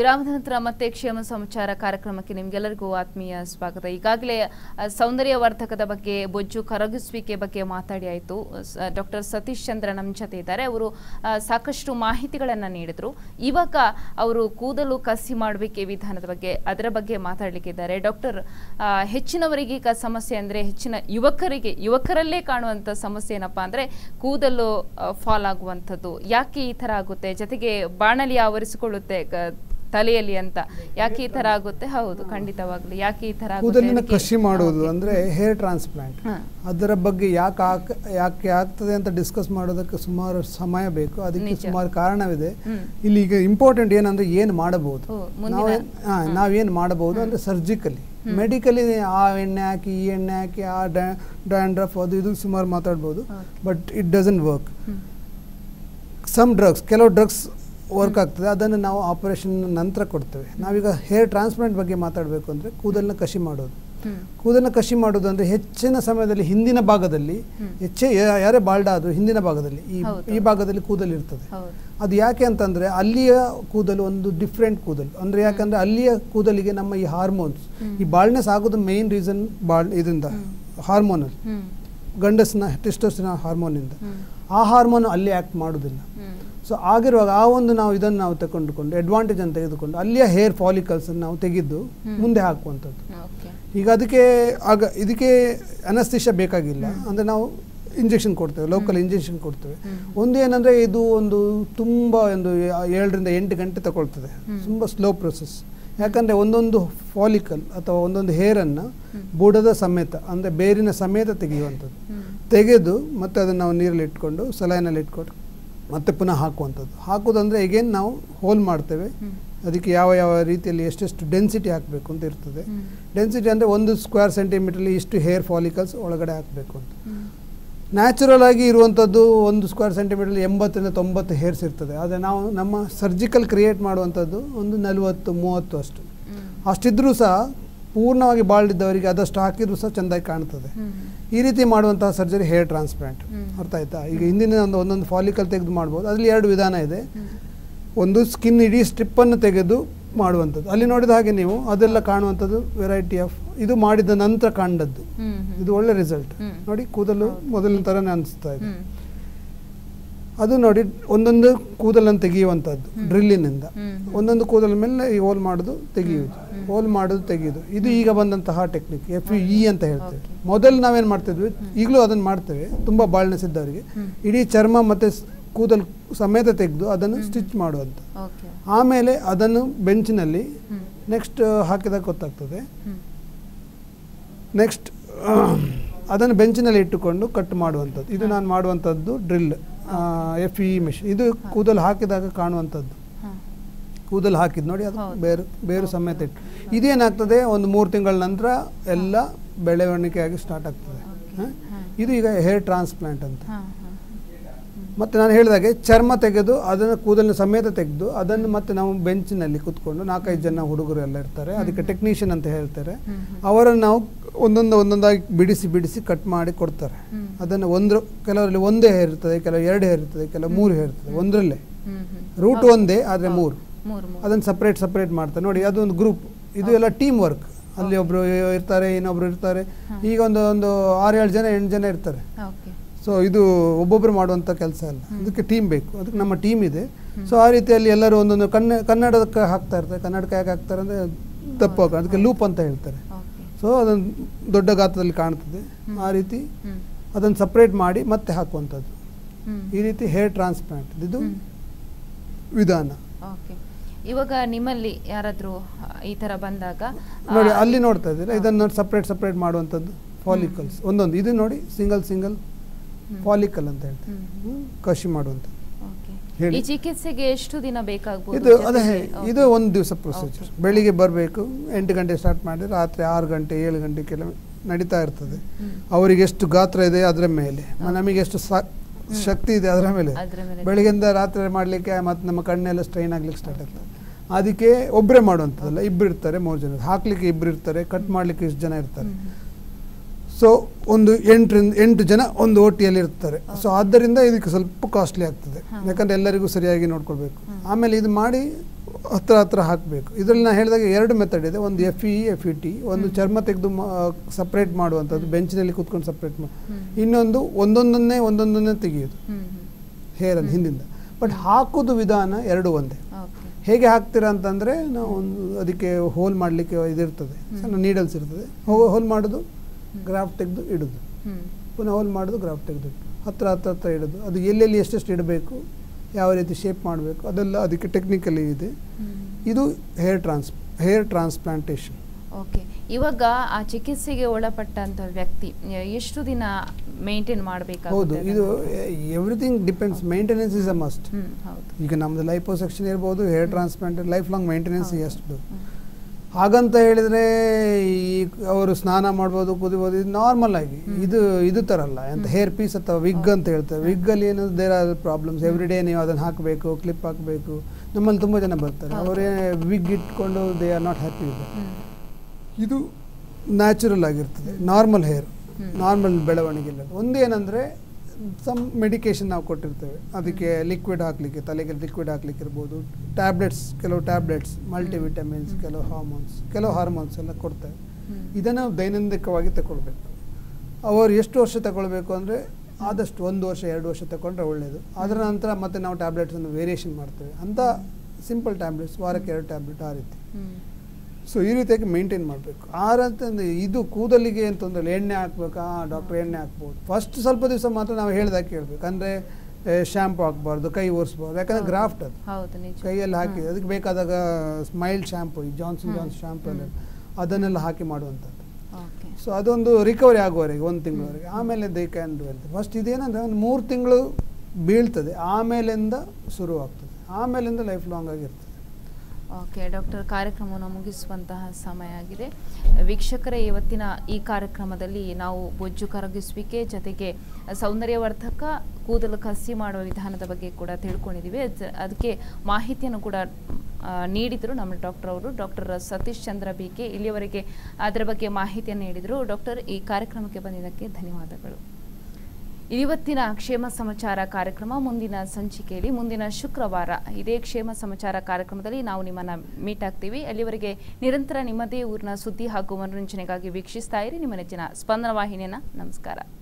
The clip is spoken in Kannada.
ವಿರಾಮದ ನಂತರ ಮತ್ತೆ ಕ್ಷೇಮ ಸಮಾಚಾರ ಕಾರ್ಯಕ್ರಮಕ್ಕೆ ನಿಮ್ಗೆಲ್ಲರಿಗೂ ಆತ್ಮೀಯ ಸ್ವಾಗತ ಈಗಾಗಲೇ ಆ, ಸೌಂದರ್ಯವರ್ಧಕದ ಬಗ್ಗೆ ಬೊಜ್ಜು ಕರಗಿಸುವಿಕೆ ಬಗ್ಗೆ ಮಾತಾಡಿ ಆಯಿತು ಡಾಕ್ಟರ್ ಸತೀಶ್ ಚಂದ್ರ ನಮ್ಮ ಜೊತೆ ಇದ್ದಾರೆ ಅವರು ಆ, ಸಾಕಷ್ಟು ಮಾಹಿತಿಗಳನ್ನು ನೀಡಿದ್ರು ಇವಾಗ ಅವರು ಕೂದಲು ಕಸಿ ಮಾಡುವಿಕೆ ವಿಧಾನದ ಬಗ್ಗೆ ಅದರ ಬಗ್ಗೆ ಮಾತಾಡಲಿಕ್ಕಿದ್ದಾರೆ ಡಾಕ್ಟರ್ ಆ, ಹೆಚ್ಚಿನವರಿಗೆ ಈಗ ಸಮಸ್ಯೆ ಅಂದರೆ ಹೆಚ್ಚಿನ ಯುವಕರಿಗೆ ಯುವಕರಲ್ಲೇ ಕಾಣುವಂಥ ಸಮಸ್ಯೆ ಏನಪ್ಪಾ ಅಂದರೆ ಕೂದಲು ಫಾಲ್ ಆಗುವಂಥದ್ದು ಯಾಕೆ ಈ ಥರ ಆಗುತ್ತೆ ಜೊತೆಗೆ ಬಾಣಲಿ ಆವರಿಸಿಕೊಳ್ಳುತ್ತೆ ಗ- ತಲೆಯಲ್ಲಿ ಅಂತ ಯಾಕೆ ಈ ಥರ ಆಗುತ್ತೆ ಹೌದು ಖಂಡಿತವಾಗ್ಲು ಯಾಕೆ ಈ ಥರ ಆಗುತ್ತೆ ಕೂದಲಿನ ಅದಕ್ಕೆ- ಕಸಿ ಮಾಡುವುದು Okay. ಅಂದರೆ ಹೇರ್ ಟ್ರಾನ್ಸ್ಪ್ಲಾಂಟ್ ಹಾ. ಅದರ ಬಗ್ಗೆ ಯಾಕೆ ಆಕ್ ಯಾಕೆ ಆಗ್ತದೆ ಅಂತ ಡಿಸ್ಕಸ್ ಮಾಡೋದಕ್ಕೆ ಸುಮಾರು ಸಮಯ ಬೇಕು ಅದಕ್ಕೆ ನಿಜ. ಸುಮಾರು ಕಾರಣವಿದೆ ಹ್ಮ್. ಇಲ್ಲಿ ಈಗ ಇಂಪಾರ್ಟೆಂಟ್ ಏನಂದ್ರೆ ಏನು ಮಾಡಬಹುದು ಓ, ಮುಂದಿನ- ನಾವೇನ್ ಹಾ, ನಾವೇನು ಮಾಡಬಹುದು ಅಂದರೆ ಸರ್ಜಿಕಲಿ ಮೆಡಿಕಲಿ ಆ ಎಣ್ಣೆ ಹಾಕಿ ಈ ಎಣ್ಣೆ ಹಾಕಿ ಆ ಡ್ಯಾಂಡ್ರಫ್ ಅದು ಇದು ಸುಮಾರು ಮಾತಾಡ್ಬೋದು Okay. But it doesn't work hmm. Some drugs ಕೆಲವು ಡ್ರಗ್ಸ್ ವರ್ಕ್ ಆಗ್ತದೆ ಅದನ್ನು ನಾವು ಆಪರೇಷನ್ ನಂತರ ಕೊಡ್ತೇವೆ ನಾವೀಗ ಹೇರ್ ಟ್ರಾನ್ಸ್ಪ್ಲಾಂಟ್ ಬಗ್ಗೆ ಮಾತಾಡಬೇಕು ಅಂದರೆ ಕೂದಲನ್ನ ಕಸಿ ಮಾಡೋದು ಹ್ಮ್. ಕೂದಲನ್ನ ಕಸಿ ಮಾಡೋದು ಅಂದರೆ ಹೆಚ್ಚಿನ ಸಮಯದಲ್ಲಿ ಹಿಂದಿನ ಭಾಗದಲ್ಲಿ ಹ್ಮ್. ಹೆಚ್ಚೆ ಯಾ- ಯಾರೇ ಬಾಲ್ಡ ಆದರೂ ಹಿಂದಿನ ಭಾಗದಲ್ಲಿ ಈ ಹೌದು. ಈ ಭಾಗದಲ್ಲಿ ಕೂದಲು ಇರ್ತದೆ ಹೌದು ಅದು ಯಾಕೆ ಅಂತಂದರೆ ಅಲ್ಲಿಯ ಕೂದಲು ಒಂದು ಡಿಫ್ರೆಂಟ್ ಕೂದಲು ಅಂದರೆ ಯಾಕಂದರೆ ಅಲ್ಲಿಯ ಕೂದಲಿಗೆ ನಮ್ಮ ಈ ಹಾರ್ಮೋನ್ಸ್ ಈ ಬಾಲ್ನೆಸ್ ಆಗೋದು ಮೇನ್ ರೀಸನ್ ಬಾಳ್ ಇದರಿಂದ ಹಾರ್ಮೋನಲ್ ಹ್ಮ್ ಗಂಡಸಿನ ಟೆಸ್ಟೋಸ್ಟಿನ ಹಾರ್ಮೋನಿಂದ ಹ್ಮ್ ಆ ಹಾರ್ಮೋನ್ ಅಲ್ಲಿ ಆ್ಯಕ್ಟ್ ಮಾಡೋದಿಲ್ಲ ಹ್ಮ್ ಸೊ ಆಗಿರುವಾಗ ಆ ಒಂದು ನಾವು ಇದನ್ನು ನಾವು ತಗೊಂಡುಕೊಂಡು ಅಡ್ವಾಂಟೇಜ್ ಅಂತ ತೆಗೆದುಕೊಂಡು ಅಲ್ಲಿಯ ಹೇರ್ ಫಾಲಿಕಲ್ಸನ್ನು ನಾವು ತೆಗೆದು ಮುಂದೆ ಹಾಕುವಂಥದ್ದು ಓಕೆ ಈಗ ಅದಕ್ಕೆ ಆಗ ಇದಕ್ಕೆ ಅನಸ್ತಿಷ ಬೇಕಾಗಿಲ್ಲ ಅಂದರೆ ನಾವು ಇಂಜೆಕ್ಷನ್ ಕೊಡ್ತೇವೆ ಲೋಕಲ್ ಇಂಜೆಕ್ಷನ್ ಕೊಡ್ತೇವೆ ಒಂದು ಏನಂದರೆ ಇದು ಒಂದು ತುಂಬ ಒಂದು ಏಳರಿಂದ ಎಂಟು ಗಂಟೆ ತಗೊಳ್ತದೆ ತುಂಬ ಸ್ಲೋ ಪ್ರೊಸೆಸ್ ಯಾಕಂದರೆ ಒಂದೊಂದು ಫಾಲಿಕಲ್ ಅಥವಾ ಒಂದೊಂದು ಹೇರನ್ನು ಬುಡದ ಸಮೇತ ಅಂದರೆ ಬೇರಿನ ಸಮೇತ ತೆಗೆಯುವಂಥದ್ದು ತೆಗೆದು ಮತ್ತೆ ಅದನ್ನು ನಾವು ನೀರಲ್ಲಿ ಇಟ್ಕೊಂಡು ಸಲೈನಲ್ಲಿ ಇಟ್ಕೊಂಡು ಮತ್ತೆ ಪುನಃ ಹಾಕುವಂಥದ್ದು ಹಾಕೋದಂದರೆ ಎಗೇನ್ ನಾವು ಹೋಲ್ ಮಾಡ್ತೇವೆ ಅದಕ್ಕೆ ಯಾವ ಯಾವ ರೀತಿಯಲ್ಲಿ ಎಷ್ಟೆಷ್ಟು ಡೆನ್ಸಿಟಿ ಹಾಕಬೇಕು ಅಂತ ಇರ್ತದೆ ಡೆನ್ಸಿಟಿ ಅಂದರೆ ಒಂದು ಸ್ಕ್ವೇರ್ ಸೆಂಟಿಮೀಟ್ರಲ್ಲಿ ಇಷ್ಟು ಹೇರ್ ಫಾಲಿಕಲ್ಸ್ ಒಳಗಡೆ ಹಾಕಬೇಕು ಅಂತ ನ್ಯಾಚುರಲ್ ಆಗಿ ಇರುವಂಥದ್ದು ಒಂದು ಸ್ಕ್ವೇರ್ ಸೆಂಟಿಮೀಟ್ರಲ್ಲಿ ಎಂಬತ್ತರಿಂದ ತೊಂಬತ್ತು ಹೇರ್ಸ್ ಇರ್ತದೆ ಆದರೆ ನಾವು ನಮ್ಮ ಸರ್ಜಿಕಲ್ ಕ್ರಿಯೇಟ್ ಮಾಡುವಂಥದ್ದು ಒಂದು ನಲವತ್ತು ಮೂವತ್ತು ಅಷ್ಟು ಅಷ್ಟಿದ್ರೂ ಸಹ ಪೂರ್ಣವಾಗಿ ಬಾಲ್ಡ್ ಇದ್ದವರಿಗೆ ಅದಷ್ಟು ಹಾಕಿದ್ರು ಸಹ ಚೆಂದಾಗಿ ಕಾಣ್ತದೆ ಈ ರೀತಿ ಮಾಡುವಂತಹ ಸರ್ಜರಿ ಹೇರ್ ಟ್ರಾನ್ಸ್ಪ್ಲಾಂಟ್ ಅರ್ಥ ಆಯ್ತಾ ಈಗ ಹಿಂದಿನ ಒಂದು ಒಂದೊಂದು ಫಾಲಿಕಲ್ ತೆಗೆದು ಮಾಡ್ಬೋದು ಅದರಲ್ಲಿ ಎರಡು ವಿಧಾನ ಇದೆ ಒಂದು ಸ್ಕಿನ್ ಇಡೀ ಸ್ಟ್ರಿಪ್ಪನ್ನು ತೆಗೆದು ಮಾಡುವಂಥದ್ದು ಅಲ್ಲಿ ನೋಡಿದ ಹಾಗೆ ನೀವು ಅದೆಲ್ಲ ಕಾಣುವಂಥದ್ದು ವೆರೈಟಿ ಆಫ್ ಇದು ಮಾಡಿದ ನಂತರ ಕಂಡದ್ದು ಹ್ಮ್ ಹ್ಮ್ ಇದು ಒಳ್ಳೆ ರಿಸಲ್ಟ್ ಹ್ಮ್. ನೋಡಿ ಕೂದಲು ಮೊದಲಿನ ಥರನೇ ಅನಿಸ್ತಾ ಇದೆ ಹ್ಮ್ ಅದು ನೋಡಿ ಒಂದೊಂದು ಕೂದಲನ್ನು ತೆಗೆಯುವಂಥದ್ದು ಡ್ರಿಲ್ಲಿನಿಂದ ಹ್ಮ್. ಒಂದೊಂದು ಕೂದಲ ಮೇಲೆ ಈ ಹೋಲ್ ಮಾಡೋದು ತೆಗೆಯುವುದು ಹೋಲ್ ಮಾಡೋದು ತೆಗೆಯುವುದು ಇದು ಈಗ ಬಂದಂತಹ ಟೆಕ್ನಿಕ್ ಎಫ್ ಇ ಅಂತ ಹೇಳ್ತೇವೆ ಮೊದಲು ನಾವೇನು ಮಾಡ್ತಿದ್ವಿ ಈಗಲೂ ಅದನ್ನು ಮಾಡ್ತೇವೆ ತುಂಬ ಬಾಳ್ನೆಸ್ ಇದ್ದವರಿಗೆ ಇಡೀ ಚರ್ಮ ಮತ್ತು ಸ್- ಕೂದಲು ಸಮೇತ ತೆಗೆದು ಅದನ್ನು ಸ್ಟಿಚ್ ಮಾಡುವಂಥ ಓಕೆ ಆಮೇಲೆ ಅದನ್ನು ಬೆಂಚಿನಲ್ಲಿ ಹ್ಮ್ ನೆಕ್ಸ್ಟ್ ಹಾಕಿದಾಗ ಗೊತ್ತಾಗ್ತದೆ ಹ್ಮ್ ನೆಕ್ಸ್ಟ್ ಅದನ್ನು ಬೆಂಚಿನಲ್ಲಿ ಇಟ್ಟುಕೊಂಡು ಕಟ್ ಮಾಡುವಂಥದ್ದು ಇದು ನಾನು ಮಾಡುವಂಥದ್ದು ಡ್ರಿಲ್ ಎಫ್ ಇ ಮೆಷಿನ್ ಇದು ಕೂದಲು ಹಾಕಿದಾಗ ಕಾಣುವಂಥದ್ದು ಹಾ ಕೂದಲು ಹಾಕಿದ್ದು ನೋಡಿ ಅದು ಹೌದು. ಬೇರು ಬೇರು ಸಮೇತ ಇಟ್ಟು ಇದೇನಾಗ್ತದೆ ಒಂದು ಮೂರು ತಿಂಗಳ ನಂತರ ಎಲ್ಲ ಬೆಳವಣಿಗೆ ಆಗಿ ಸ್ಟಾರ್ಟ್ ಆಗ್ತದೆ ಹ? ಇದು ಈಗ ಹೇರ್ ಟ್ರಾನ್ಸ್ಪ್ಲಾಂಟ್ ಅಂತ ಹಾ ಹಾ ಮತ್ತು ನಾನು ಹೇಳಿದಾಗೆ ಚರ್ಮ ತೆಗೆದು ಅದನ್ನು ಕೂದಲಿನ ಸಮೇತ ತೆಗೆದು ಅದನ್ನು ಮತ್ತೆ ನಾವು ಬೆಂಚಿನಲ್ಲಿ ಕೂತ್ಕೊಂಡು ನಾಲ್ಕೈದು ಜನ ಹುಡುಗರು ಎಲ್ಲ ಇರ್ತಾರೆ ಅದಕ್ಕೆ ಟೆಕ್ನಿಷಿಯನ್ ಅಂತ ಹೇಳ್ತಾರೆ ಅವರನ್ನು ನಾವು ಒಂದೊಂದು ಒಂದೊಂದಾಗಿ ಬಿಡಿಸಿ ಬಿಡಿಸಿ ಕಟ್ ಮಾಡಿ ಕೊಡ್ತಾರೆ ಅದನ್ನು ಒಂದು ಕೆಲವರಲ್ಲಿ ಒಂದೇ ಹೇರ್ ಇರ್ತದೆ ಕೆಲವು ಎರಡು ಹೇರ್ ಇರ್ತದೆ ಕೆಲವು ಮೂರು ಹೇರ್ ಇರ್ತದೆ ಒಂದರಲ್ಲೇ ಹ್ಮ್ ಹ್ಮ್ ರೂಟ್ ಒಂದೇ ಆದರೆ ಮೂರು ಮೂರು ಮೂರು ಅದನ್ನು ಸಪ್ರೇಟ್ ಸಪ್ರೇಟ್ ಮಾಡ್ತಾರೆ ನೋಡಿ ಅದೊಂದು ಗ್ರೂಪ್ ಇದು ಎಲ್ಲ ಟೀಮ್ ವರ್ಕ್ ಅಲ್ಲಿ ಒಬ್ರು ಇರ್ತಾರೆ ಇನ್ನೊಬ್ರು ಇರ್ತಾರೆ ಈಗ ಒಂದು ಒಂದು ಆರು ಏಳು ಜನ ಎಂಟು ಜನ ಇರ್ತಾರೆ ಓಕೆ ಸೊ ಇದು ಒಬ್ಬೊಬ್ಬರು ಮಾಡುವಂಥ ಕೆಲಸ ಅಲ್ಲ ಅದಕ್ಕೆ ಟೀಮ್ ಬೇಕು ಅದಕ್ಕೆ ನಮ್ಮ ಟೀಮ್ ಇದೆ ಸೊ ಆ ರೀತಿಯಲ್ಲಿ ಎಲ್ಲರೂ ಒಂದೊಂದು ಕನ್ನ ಕನ್ನಡಕ್ಕೆ ಹಾಕ್ತಾ ಇರ್ತಾರೆ ಕನ್ನಡಕ್ಕೆ ಯಾಕೆ ಹಾಕ್ತಾರೆ ಅಂದರೆ ದಪ್ಪ ಅದಕ್ಕೆ ಲೂಪ್ ಅಂತ ಹೇಳ್ತಾರೆ ಓಕೆ ಸೊ ಅದನ್ನು ದೊಡ್ಡ ಗಾತ್ರದಲ್ಲಿ ಕಾಣ್ತದೆ ಆ ರೀತಿ ಹ್ಮ್ ಅದನ್ನು ಸಪ್ರೇಟ್ ಮಾಡಿ ಮತ್ತೆ ಹಾಕುವಂಥದ್ದು ಹ್ಮ್ ಈ ರೀತಿ ಹೇರ್ ಟ್ರಾನ್ಸ್ಪ್ಲಾಂಟ್ ಇದು ವಿಧಾನ ಓಕೆ ಇವಾಗ ನಿಮ್ಮಲ್ಲಿ ಯಾರಾದರೂ ಈ ಥರ ಬಂದಾಗ ಆ, ನೋಡಿ ಅಲ್ಲಿ ನೋಡ್ತಾ ಇದ್ದೀರಾ ಇದನ್ನು ಸಪ್ರೇಟ್ ಸಪ್ರೇಟ್ ಮಾಡುವಂಥದ್ದು ಫಾಲಿಕಲ್ಸ್ ಒಂದೊಂದು ಇದು ನೋಡಿ ಸಿಂಗಲ್ ಸಿಂಗಲ್ ಫಾಲಿಕಲ್ ಅಂತ ಹೇಳ್ತಾರೆ ಹ್ಮ್. ಹ್ಮ್, ಕಸಿ ಮಾಡುವಂಥದ್ದು ಓಕೆ ಹೇಳಿ. ಈ ಚಿಕಿತ್ಸೆಗೆ ಎಷ್ಟು ದಿನ ಬೇಕಾಗ್ಬೋದು ಇದು ಅದೇ ಜೊತೆಗೆ- ಇದು ಒಂದು ದಿವಸ ಪ್ರೊಸೀಜರ್ ಬೆಳಿಗ್ಗೆ ಬರಬೇಕು ಎಂಟು ಗಂಟೆ ಸ್ಟಾರ್ಟ್ ಮಾಡಿ ರಾತ್ರಿ ಆರು ಗಂಟೆ ಏಳು ಗಂಟೆ ಕೆಲವು ನಡೀತಾ ಇರ್ತದೆ ಹ್ಮ್. ಅವರಿಗೆ ಎಷ್ಟು ಗಾತ್ರ ಇದೆ ಅದರ ಮೇಲೆ ನಮಗೆ ಎಷ್ಟು ಸಾ- ಶಕ್ತಿ ಇದೆ ಅದರ ಮೇಲೆ ಅದ್ರ ಮೇಲೆ ಬೆಳಗ್ಗೆಯಿಂದ ರಾತ್ರಿ ಮಾಡಲಿಕ್ಕೆ ಮತ್ತು ನಮ್ಮ ಕಣ್ಣೆಲ್ಲ ಸ್ಟ್ರೈನ್ ಆಗ್ಲಿಕ್ಕೆ ಸ್ಟಾರ್ಟ್ ಆಗ್ತದೆ ಅದಕ್ಕೆ ಒಬ್ಬರೇ ಮಾಡುವಂಥದ್ದಲ್ಲ ಇಬ್ಬರು ಇರ್ತಾರೆ ಮೂರು ಜನ ಹಾಕ್ಲಿಕ್ಕೆ ಇಬ್ಬರು ಇರ್ತಾರೆ ಕಟ್ ಮಾಡಲಿಕ್ಕೆ ಇಷ್ಟು ಜನ ಇರ್ತಾರೆ ಸೊ ಒಂದು ಎಂಟರಿಂದ ಎಂಟು ಜನ ಒಂದು ಓಟಿಯಲ್ಲಿ ಇರ್ತಾರೆ ಸೊ ಆದ್ದರಿಂದ ಇದಕ್ಕೆ ಸ್ವಲ್ಪ ಕಾಸ್ಟ್ಲಿ ಆಗ್ತದೆ ಯಾಕಂದರೆ ಎಲ್ಲರಿಗೂ ಸರಿಯಾಗಿ ನೋಡ್ಕೊಳ್ಬೇಕು ಆಮೇಲೆ ಇದು ಮಾಡಿ ಹತ್ರ ಹತ್ರ ಹಾಕಬೇಕು ಇದರಲ್ಲಿ ನಾನು ಹೇಳಿದಾಗ ಎರಡು ಮೆಥಡ್ ಇದೆ ಒಂದು F E F E T ಒಂದು ಚರ್ಮ ತೆಗೆದು ಸಪ್ರೇಟ್ ಮಾಡುವಂಥದ್ದು ಬೆಂಚಿನಲ್ಲಿ ಕೂತ್ಕೊಂಡು ಸಪ್ರೇಟ್ ಮಾಡಿ ಹ್ಮ್. ಇನ್ನೊಂದು ಒಂದೊಂದನ್ನೇ ಒಂದೊಂದನ್ನೇ ತೆಗೆಯೋದು ಹ್ಮ್ ಹೇರಲ್ಲಿ ಹಿಂದಿಂದ ಬಟ್ ಹಾಕೋದು ವಿಧಾನ ಎರಡು ಒಂದೇ ಓಕೆ ಹೇಗೆ ಹಾಕ್ತೀರಾ ಅಂತಂದರೆ ನಾವು ಒಂದು ಅದಕ್ಕೆ ಹೋಲ್ ಮಾಡಲಿಕ್ಕೆ ಇದಿರ್ತದೆ ಸಣ್ಣ ನೀಡಲ್ಸ್ ಇರ್ತದೆ ಹೋಲ್ ಮಾಡೋದು ಗ್ರಾಫ್ ತೆಗೆದು ಇಡೋದು ಹ್ಮ್ ಪುನಃ ಹೋಲ್ ಮಾಡೋದು ಗ್ರಾಫ್ ತೆಗೆದು ಹತ್ರ ಹತ್ರ ಹತ್ರ ಇಡೋದು ಅದು ಎಲ್ಲೆಲ್ಲಿ ಎಷ್ಟೆಷ್ಟು ಇಡಬೇಕು ಯಾವ ರೀತಿ ಶೇಪ್ ಮಾಡಬೇಕು ಅದೆಲ್ಲ ಅದಕ್ಕೆ ಟೆಕ್ನಿಕಲಿ ಇದೆ ಹ್ಮ್ ಇದು hair trans hair transplantation okay ಇವಾಗ ಆ ಚಿಕಿತ್ಸೆಗೆ ಒಳಪಟ್ಟಂತ ವ್ಯಕ್ತಿ ಎ- ಎಷ್ಟು ದಿನ ಮೇಂಟೈನ್ ಹೌದು ಮಾಡಬೇಕಾಗುತ್ತೆ ಇದು everything depends maintenance is a must hmm ಹೌದು ಈಗ ನಮ್ಮದು ಲೈಪೋಸೆಕ್ಷನ್ ಇರ್ಬೋದು hair transplant life long maintenance ಹೌದು. ಎಷ್ಟು ಹ್ಮ್. ಹಾಗಂತ ಹೇಳಿದರೆ ಈ ಅವರು ಸ್ನಾನ ಮಾಡ್ಬೋದು ಕುದಿಬೋದು ಇದು ನಾರ್ಮಲ್ ಆಗಿ ಇದು ಇದು ತರಲ್ಲ ಎಂತ ಹೇರ್ ಪೀಸ್ ಅಥವಾ ವಿಗ್ ಅಂತ ಹೇಳ್ತಾರೆ ವಿಗ್ಗಲ್ಲಿ ಏನು there are problems every day ನೀವು ಅದನ್ನು ಹಾಕಬೇಕು ಕ್ಲಿಪ್ ಹಾಕಬೇಕು ನಮ್ಮಲ್ಲಿ ತುಂಬ ಜನ ಬರ್ತಾರೆ ಹೌದು. ಅವರೇ ವಿಗ್ ಇಟ್ಕೊಂಡು ದೇ ಆರ್ ನಾಟ್ ಹ್ಯಾಪಿ ಇದೆ ಹ್ಮ್. ಇದು ನ್ಯಾಚುರಲ್ ಆಗಿರ್ತದೆ ನಾರ್ಮಲ್ ಹೇರ್ ಹ್ಮ್. ನಾರ್ಮಲ್ ಬೆಳವಣಿಗೆ ಇಲ್ಲ ಒಂದೇನಂದರೆ ಸಮ್ ಮೆಡಿಕೇಶನ್ ನಾವು ಕೊಟ್ಟಿರ್ತೇವೆ ಅದಕ್ಕೆ ಲಿಕ್ವಿಡ್ ಹಾಕಲಿಕ್ಕೆ ತಲೆಗೆ ಲಿಕ್ವಿಡ್ ಹಾಕ್ಲಿಕ್ಕೆ ಇರ್ಬೋದು ಟ್ಯಾಬ್ಲೆಟ್ಸ್ ಕೆಲವು ಟ್ಯಾಬ್ಲೆಟ್ಸ್ ಮಲ್ಟಿವಿಟಮಿನ್ಸ್ ಹ್ಮ್. ಕೆಲವು ಹಾರ್ಮೋನ್ಸ್ ಕೆಲವು ಹಾರ್ಮೋನ್ಸ್ ಎಲ್ಲ ಕೊಡ್ತೇವೆ ಹ್ಮ್. ಇದನ್ನು ದೈನಂದಿಕವಾಗಿ ತಗೊಳ್ಬೇಕು ಅವರು ಎಷ್ಟು ವರ್ಷ ತಗೊಳ್ಬೇಕು ಅಂದರೆ ಆದಷ್ಟು ಒಂದು ವರ್ಷ ಎರಡು ವರ್ಷ ತಗೊಂಡ್ರೆ ಒಳ್ಳೆಯದು ಅದರ ನಂತರ ಮತ್ತೆ ನಾವು ಟ್ಯಾಬ್ಲೆಟ್ಸನ್ನು ವೇರಿಯೇಷನ್ ಮಾಡ್ತೇವೆ ಅಂತ ಸಿಂಪಲ್ ಟ್ಯಾಬ್ಲೆಟ್ಸ್ ವಾರಕ್ಕೆ ಎರಡು ಟ್ಯಾಬ್ಲೆಟ್ ಆ ರೀತಿ ಹ್ಮ್. ಸೊ ಈ ರೀತಿಯಾಗಿ ಮೇಂಟೈನ್ ಮಾಡಬೇಕು ಆರಂತಂದ್ರೆ ಇದು ಕೂದಲಿಗೆ ಅಂತಂದ್ರೆ ಎಣ್ಣೆ ಹಾಕ್ಬೇಕಾ ಡಾಕ್ಟರ್ ಎಣ್ಣೆ ಹಾಕ್ಬೋದು ಫಸ್ಟ್ ಸ್ವಲ್ಪ ದಿವಸ ಮಾತ್ರ ನಾವು ಹೇಳ್ದಾಗ ಕೇಳಬೇಕು ಅಂದರೆ ಶ್ಯಾಂಪು ಹಾಕ್ಬಾರ್ದು ಕೈ ಒರೆಸ್ಬಾರ್ದು ಯಾಕಂದರೆ ಹೌದು. ಗ್ರಾಫ್ಟ್ ಅದು ಹೌದು ನಿಜ ಕೈಯಲ್ಲಿ ಹಾಕಿ ಹ್ಮ್. ಅದಕ್ಕೆ ಬೇಕಾದಾಗ ಸ್ಮೈಲ್ ಶ್ಯಾಂಪು ಈ ಜಾನ್ಸನ್ ಹ್ಮ್. ಜಾನ್ಸ್ ಶ್ಯಾಂಪು ಎಲ್ಲ ಹ್ಮ್. ಅದನ್ನೆಲ್ಲ ಹಾಕಿ ಮಾಡುವಂಥದ್ದು ಓಕೆ ಸೊ ಅದೊಂದು ರಿಕವರಿ ಆಗುವವರೆಗೆ ಒಂದು ತಿಂಗಳವರೆಗೆ ಆಮೇಲೆ ದೇ ಕ್ಯಾನ್ ಡೂ ಅಂತ ಫಸ್ಟ್ ಇದೇನಂದರೆ ಒಂದು ಮೂರು ತಿಂಗಳು ಬೀಳ್ತದೆ ಆಮೇಲಿಂದ ಶುರುವಾಗ್ತದೆ ಆಮೇಲಿಂದ ಲೈಫ್ ಲಾಂಗ್ ಆಗಿರ್ತದೆ ಓಕೆ ಡಾಕ್ಟರ್ ಕಾರ್ಯಕ್ರಮವನ್ನು ಮುಗಿಸುವಂತಹ ಸಮಯ ಆಗಿದೆ ವೀಕ್ಷಕರೇ ಇವತ್ತಿನ ಈ ಕಾರ್ಯಕ್ರಮದಲ್ಲಿ ನಾವು ಬೊಜ್ಜು ಕರಗಿಸುವಿಕೆ ಜೊತೆಗೆ ಸೌಂದರ್ಯವರ್ಧಕ ಕೂದಲು ಕಸಿ ಮಾಡುವ ವಿಧಾನದ ಬಗ್ಗೆ ಕೂಡ ತಿಳ್ಕೊಂಡಿದ್ದೀವಿ ಅದ್- ಅದಕ್ಕೆ ಮಾಹಿತಿಯನ್ನು ಕೂಡ ಆ, ನೀಡಿದರು ನಮ್ಮ ಡಾಕ್ಟರ್ ಅವರು doctor Satish Chandra B K ಇಲ್ಲಿಯವರೆಗೆ ಅದರ ಬಗ್ಗೆ ಮಾಹಿತಿಯನ್ನು ನೀಡಿದರು ಡಾಕ್ಟರ್ ಈ ಕಾರ್ಯಕ್ರಮಕ್ಕೆ ಬಂದಿದ್ದಕ್ಕೆ ಧನ್ಯವಾದಗಳು ಇವತ್ತಿನ ಕ್ಷೇಮ ಸಮಾಚಾರ ಕಾರ್ಯಕ್ರಮ ಮುಂದಿನ ಸಂಚಿಕೆಯಲ್ಲಿ ಮುಂದಿನ ಶುಕ್ರವಾರ ಇದೇ ಕ್ಷೇಮ ಸಮಾಚಾರ ಕಾರ್ಯಕ್ರಮದಲ್ಲಿ ನಾವು ನಿಮ್ಮನ್ನ ಮೀಟ್ ಆಗ್ತೀವಿ ಅಲ್ಲಿವರೆಗೆ ನಿರಂತರ ನಿಮ್ಮದೇ ಊರಿನ ಸುದ್ದಿ ಹಾಗೂ ಮನೋರಂಜನೆಗಾಗಿ ವೀಕ್ಷಿಸ್ತಾ ಇರಿ ನಿಮ್ಮ ನೆಚ್ಚಿನ ಸ್ಪಂದನ ವಾಹಿನಿಯನ್ನ ನಮಸ್ಕಾರ